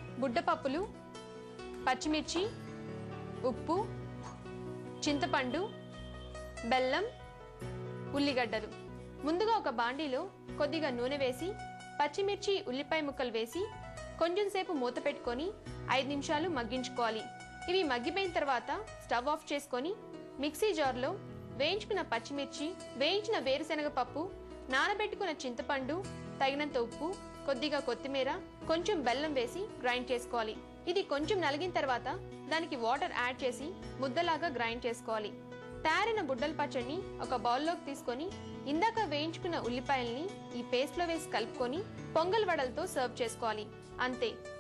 బుడ్డపప్పులు పచ్చిమిర్చి ఉప్పు చింతపండు బెల్లం ఉల్లిగడ్డలు ముందుగా ఒక బాండీలో కొద్దిగా నూనె వేసి పచ్చిమిర్చి ఉల్లిపాయ ముక్కలు వేసి కొంచెం సేపు మూత పెట్టుకొని ఐదు నిమిషాలు మగ్గించుకోవాలి ఇవి మగ్గిపోయిన తర్వాత స్టవ్ ఆఫ్ చేసుకొని మిక్సీ జార్లో వేయించుకున్న పచ్చిమిర్చి వేయించిన వేరుశనగ పప్పు నానబెట్టుకున్న చింతపండు తగినంత ఉప్పు కొద్దిగా కొత్తిమీర కొంచెం బెల్లం వేసి గ్రైండ్ చేసుకోవాలి ఇది కొంచెం నలిగిన తర్వాత దానికి వాటర్ యాడ్ చేసి ముద్దలాగా గ్రైండ్ చేసుకోవాలి తయారైన బుడ్డల పచ్చడిని ఒక బౌల్లోకి తీసుకొని ఇందాక వేయించుకున్న ఉల్లిపాయల్ని ఈ పేస్ట్లో వేసి కలుపుకొని పొంగల్ వడలతో సర్వ్ చేసుకోవాలి అంతే